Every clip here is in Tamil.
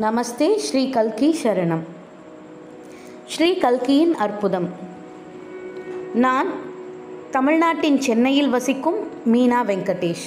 நமஸ்தே ஸ்ரீ கல்கி சரணம் ஸ்ரீ கல்கியின் அற்புதம் நான் தமிழ்நாட்டின் சென்னையில் வசிக்கும் மீனா வெங்கடேஷ்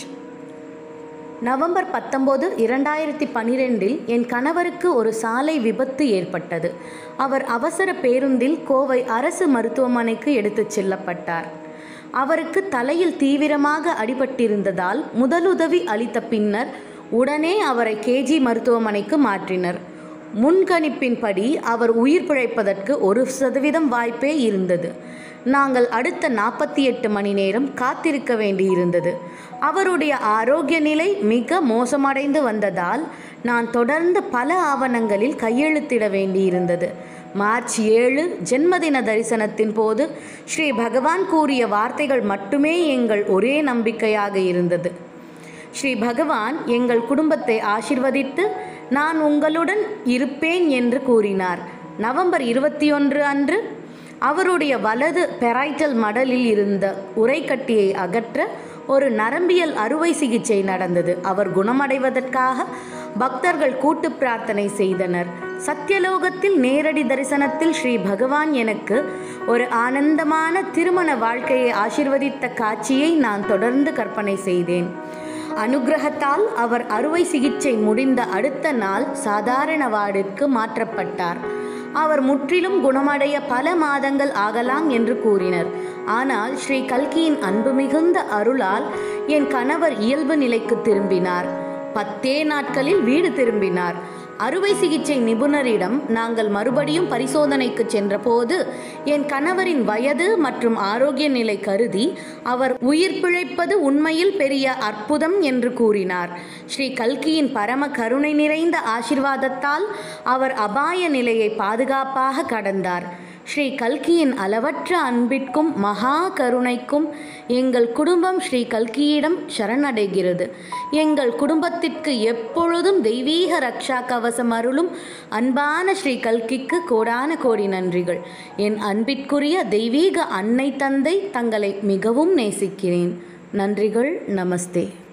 நவம்பர் பத்தொம்போது இரண்டாயிரத்தி பன்னிரெண்டில் என் கணவருக்கு ஒரு சாலை விபத்து ஏற்பட்டது அவர் அவசர பேருந்தில் கோவை அரசு மருத்துவமனைக்கு எடுத்துச் செல்லப்பட்டார் அவருக்கு தலையில் தீவிரமாக அடிபட்டிருந்ததால் முதலுதவி அளித்த பின்னர் உடனே அவரை கேஜி மருத்துவமனைக்கு மாற்றினர் முன்கணிப்பின்படி அவர் உயிர் பிழைப்பதற்கு ஒரு சதவீதம் வாய்ப்பே இருந்தது நாங்கள் அடுத்த நாற்பத்தி எட்டு மணி நேரம் காத்திருக்க வேண்டியிருந்தது அவருடைய ஆரோக்கிய நிலை மிக மோசமடைந்து வந்ததால் நான் தொடர்ந்து பல ஆவணங்களில் கையெழுத்திட வேண்டியிருந்தது மார்ச் ஏழு ஜென்மதின தரிசனத்தின் போது ஸ்ரீ பகவான் கூறிய வார்த்தைகள் மட்டுமே எங்கள் ஒரே நம்பிக்கையாக இருந்தது ஸ்ரீ பகவான் எங்கள் குடும்பத்தை ஆசிர்வதித்து நான் உங்களுடன் இருப்பேன் என்று கூறினார் நவம்பர் இருபத்தி ஒன்று அன்று அவருடைய வலது பெரைட்டல் மடலில் இருந்த உரைக்கட்டியை அகற்ற ஒரு நரம்பியல் அறுவை சிகிச்சை நடந்தது அவர் குணமடைவதற்காக பக்தர்கள் கூட்டு பிரார்த்தனை செய்தனர் சத்தியலோகத்தில் நேரடி தரிசனத்தில் ஸ்ரீ பகவான் எனக்கு ஒரு ஆனந்தமான திருமண வாழ்க்கையை ஆசிர்வதித்த காட்சியை நான் தொடர்ந்து கற்பனை செய்தேன் அனுகிரகத்தால் அவர் அறுவை சிகிச்சை முடிந்த அடுத்த நாள் சாதாரண வார்டிற்கு மாற்றப்பட்டார் அவர் முற்றிலும் குணமடைய பல மாதங்கள் ஆகலாம் என்று கூறினர் ஆனால் ஸ்ரீ கல்கியின் அன்பு மிகுந்த அருளால் என் கணவர் இயல்பு நிலைக்கு திரும்பினார் பத்தே நாட்களில் வீடு திரும்பினார் அறுவை சிகிச்சை நிபுணரிடம் நாங்கள் மறுபடியும் பரிசோதனைக்கு சென்றபோது என் கணவரின் வயது மற்றும் ஆரோக்கிய நிலை கருதி அவர் உயிர் பிழைப்பது உண்மையில் பெரிய அற்புதம் என்று கூறினார் ஸ்ரீ கல்கியின் பரம கருணை நிறைந்த ஆசிர்வாதத்தால் அவர் அபாய நிலையை பாதுகாப்பாக கடந்தார் ஸ்ரீ கல்கியின் அளவற்ற அன்பிற்கும் மகா கருணைக்கும் எங்கள் குடும்பம் ஸ்ரீ கல்கியிடம் சரணடைகிறது எங்கள் குடும்பத்திற்கு எப்பொழுதும் தெய்வீக ரக்ஷா கவசம் அருளும் அன்பான ஸ்ரீ கல்கிக்கு கோடான கோடி நன்றிகள் என் அன்பிற்குரிய தெய்வீக அன்னை தந்தை தங்களை மிகவும் நேசிக்கிறேன் நன்றிகள் நமஸ்தே